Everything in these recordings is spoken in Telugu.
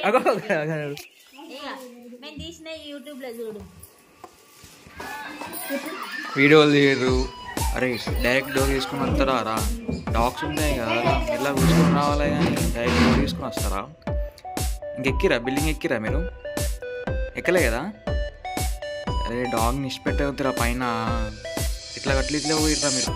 అగో అగో, అగో. ఇక మేము తీసిన యూట్యూబ్ లో చూడు వీడియోలు తీయరు అరే డైరెక్ట్ డోర్ తీసుకుని వస్తారా రా డాగ్స్ ఉంటాయి కదా రా ఎలా కూర్చొని రావాలి కానీ డైరెక్ట్ డోర్ తీసుకుని వస్తారా ఇంకెక్కిరా బిల్డింగ్ ఎక్కిరా మీరు ఎక్కలే కదా అరే డాగ్ని ఇష్టపెట్టవుతురా పైన ఇట్లా గట్ల ఇట్లా పోయిర్రా మీరు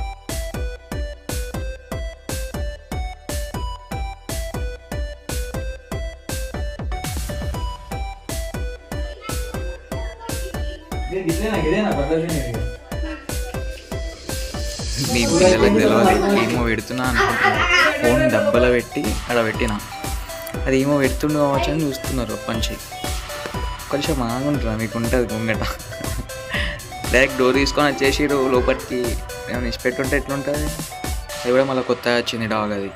మీ పిల్లలకు తెలియదు ఏమో పెడుతున్నా అనుకుంటున్నా ఫోన్ డబ్బలో పెట్టి అక్కడ పెట్టినా అది ఏమో పెడుతుండు కావచ్చు అని చూస్తున్నారు పంచి కొంచెం ఆగుంటారా మీకు ఉంటుంది ముంగట డైరెక్ట్ డోర్ తీసుకొని వచ్చేసిరు లోపలికి ఏమైనా ఇచ్చి పెట్టుంటే ఎట్లుంటుంది అది కూడా మళ్ళీ కొత్తగా వచ్చింది డాగ్ అది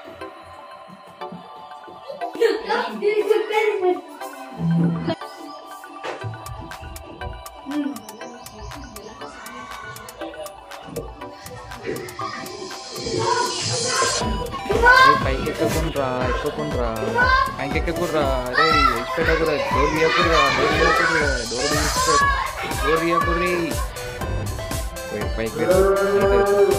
అరే పైకి ఎక్కకుండా ఎక్కకుండా పైకి ఎక్కకుర్రా అరే ఇచ్చి పెట్టకురా డోర్ తీయకుర్రా డోర్ తీయకుర్రా డోర్ తీసుకో డోర్ తీయకుర్రి పోయి పైకి పెట్టు.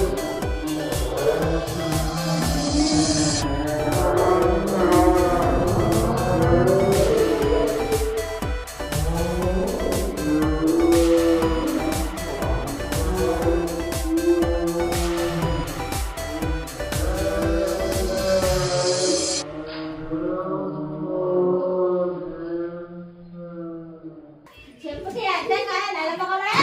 చెప్పుకి అర్థం కాదు నలమగడా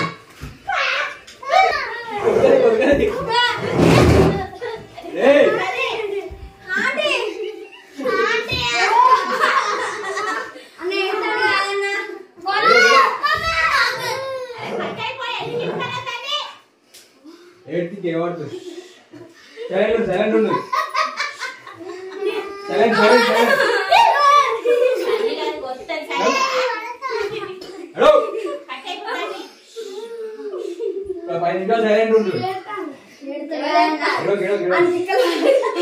ఏడ్తికి ఏమవుతుంది సైలెంట్ సైలెంట్ ఉండు సైలెంట్ సైలెంట్ సైలెంట్ హలో ఒక పది నిమిషాలు సైలెంట్ ఉండు గిడో గిడో గిడో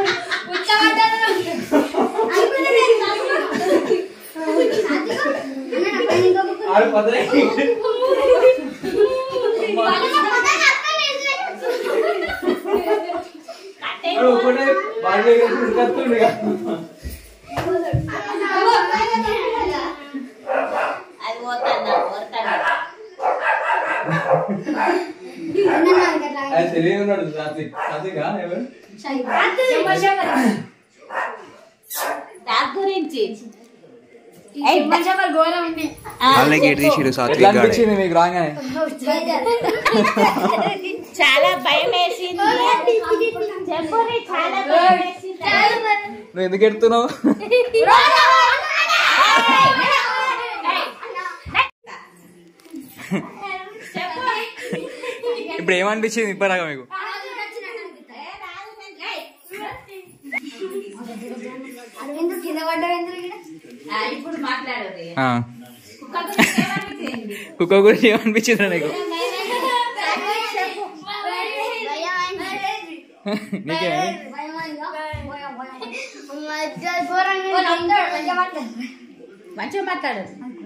ఆరు పదలే ఆడు ఒకటే బాగా ఉరికత్తుండు ఇక. అది పోతాను పోతాను ఆయన తెలియదు ఉన్నాడు సాత్విక్ సాత్విక్ ఎవరు దాని గురించి వాళ్ళే గేట్ తీసిరు ఎట్లా సాత్విక్ గాడే అనిపించింది మీకు రాగానే చాలా భయం వేసింది చెప్పురి చాలా భయం వేసింది నువ్వు ఎందుకు ఎడుతున్నావు ఇప్పుడు ఏమనిపించింది ఇప్పటిదాకా మీకు ఆ, ఇప్పుడు మాట్లాడదు ఇక. ఆ. కుక్క గురించి ఏమనిపించింది? కుక్క గురించి ఏమనిపించింది నీకు నీకే మంచిగా మాట్లాడు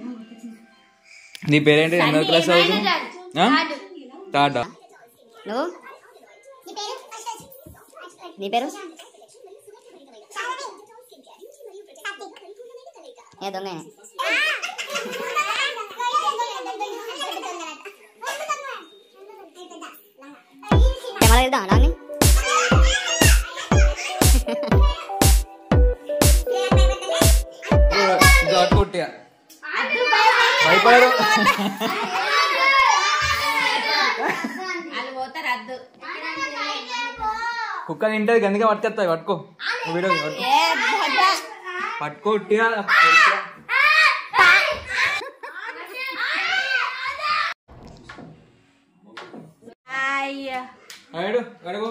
నీ పేరేంటి ఎన్నో క్లాస్ చదువుతుంది టాటా నువ్వు నీ పేరు ఏ దొంగ కెమెరా వెళ్దాం నాని కొట్టిగా భయపడరు వాళ్ళు పోతారు అద్దు కుక్క తింటది అందుకే పట్టుకొస్తాయి పట్టుకో నువ్వు వీడియో పట్టుకో ఏ బొడ్డ. పట్టుకో ఉట్టిగా అయ్యో అడు అడుగు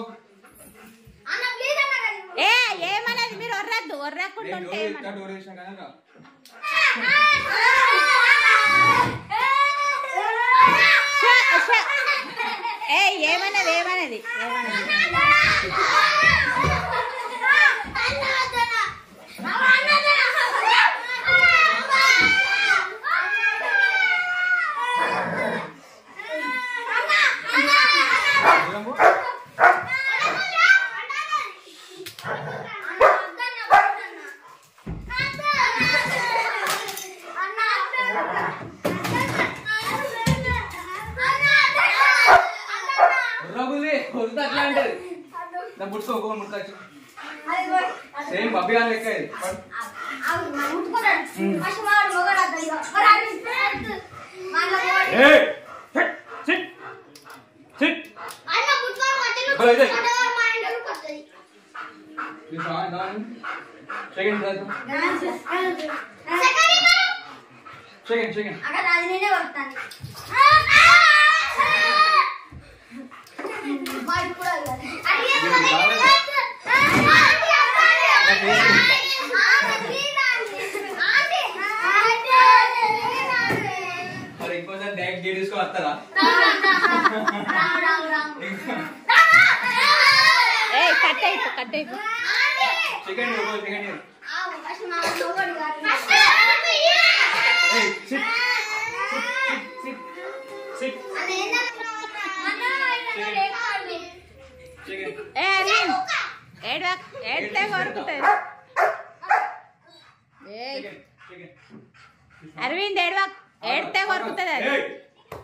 ఏ ఏమన్నది మీరు ఒర్రద్దు ఒర్రకుండా ఉంటే ఏమన్నది? డోర్ వేసిన కానీ రా. ష, ష. ఏ ఏమన్నది ఏమన్నది ఏమన్నది వదిలితే అట్లా అంటది నా ముట్టుకో ఒక ముట్టుకోవచ్చు సేమ్ బబ్బి గాని లెక్క ఇది పడు. ఏయ్, సిట్, సిట్, సిట్. ఈ సాంగ్ దాని సెకండ్ సెకండ్ సెకండ్ మరి ఇంకోసారి డైరెక్ట్ గేట్ తీసుకొని వస్తారా ఏ కట్ అయిపో కట్ అయిపో సెకండ్ సెకండ్ ఏయ్ సిట్ సిట్ సిట్ సెకండ్ ఏ అరవింద్ ఏడవ ఏడితే కొరుకుతుంది ఏయ్ సెకండ్ సెకండ్ అరవింద్ ఏడవ ఏడితే కొరుకుతుంది అది ఏయ్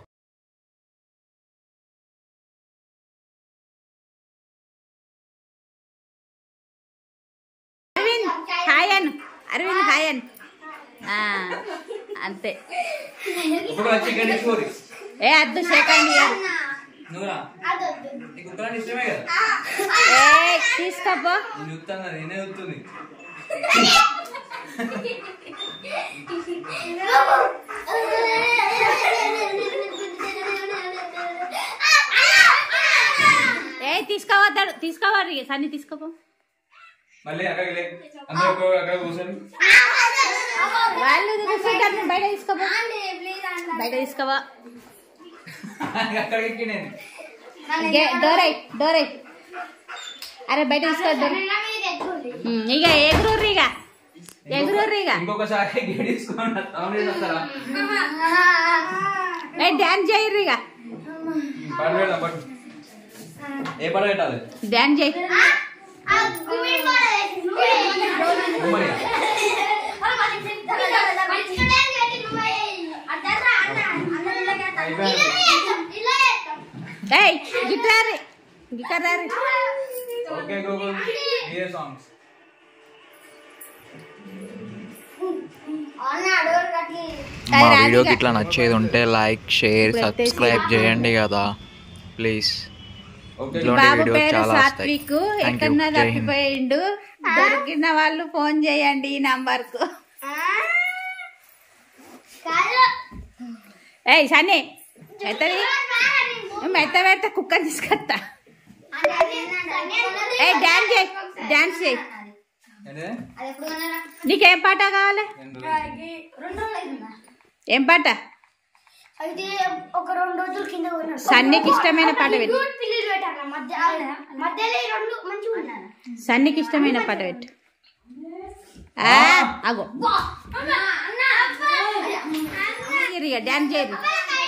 అరవింద్ హాయ్ అను అరవింద్ హాయ్ అను ఆ, అంతే ఇప్పుడు చికెన్ తీసుకోరి ఏ అద్దు సెకండ్ ఇయర్ నువ్వురా నీకు ఉత్తరాన్ని ఇష్టమే కదా ఏ తీసుకోపో నేను చూస్తాను నేనే చూస్తుంది ఏ తీసుకోవద్దాడు తీసుకోవాలి సన్ని తీసుకోపో మళ్ళీ అక్కడికి లే అందరూ ఒక్కొక్క అక్కడ కూర్చొని వాళ్ళు కూర్చుంటారు బయట తీసుకోపో బయట తీసుకోవా అక్కడికి నేను డోరై డోరై అరే బయట తీసుకోవద్దు ఉమ్, ఇక ఎగురుర్రి ఇక ఎగురుర్రి ఇక ఇంకొకసారి గేట్ తీసుకొని టౌన్ వస్తారా ఏ డ్యాన్స్ చేయర్రి ఇక పాట పెడదాం పట్టు ఏ పాట పెట్టాలి డ్యాన్స్ చేయి ఉమ్మడి ఏయ్ గిటారి గిటారి ఓకే గూగుల్ ఏ సాంగ్స్ మా వీడియోకి ఇట్లా నచ్చేది ఉంటే లైక్ షేర్ సబ్స్క్రైబ్ చేయండి కదా ప్లీజ్ ఓకే ఇట్లాంటి బాబు వీడియోస్ పేరు చాలా వస్తాయి సాత్విక్ థ్యాంక్ యూ ఎక్కడన్నా జై హింద్ తప్పిపోయిండు దొరికిన వాళ్ళు ఫోన్ చేయండి ఈ నంబర్ కు ఏయ్ సన్నీ మెత్తది మెత్త పెడితే కుక్క తీసుకొస్తా ఏ డాన్స్ చేయి డాన్స్ చేయి ఏంటి? నీకేం పాట కావాలి రెండు ఏం పాట అయితే ఒక రెండు రోజులు కింద పోయినాడు సన్నీకి ఇష్టమైన పాట పెట్టు పిల్లలు పెట్టాను మధ్య మధ్యలో ఈ రెండు మంచిగా ఉన్నాను సన్నీకి ఇష్టమైన పాట పెట్టు ఆ, అగో చేయరు ఇక డాన్స్ చేయరు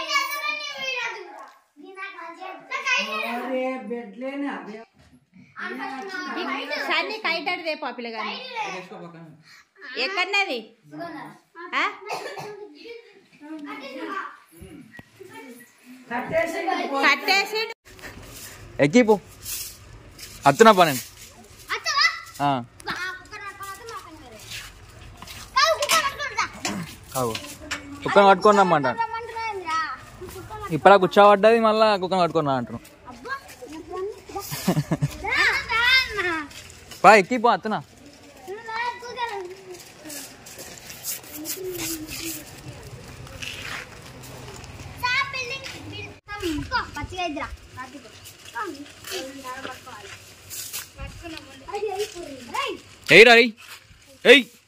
సన్నీ కైటాడు రేపు ఆ పిల్లగాని తీసుకో పక్కన. ఎక్కడన్నది ఆ? కట్టేసి ఎక్కిపో అత్తున పని కావు కుక్కను కట్టుకొని రమ్మంట ఇప్పుడు కూర్చోబడ్డది మళ్ళా కుక్కను కట్టుకున్నా అంటారు పా ఎక్కిపో అత్తున పచ్చిగా ఇద్దరా ఎయ్ రా ఎయ్. ఎయ్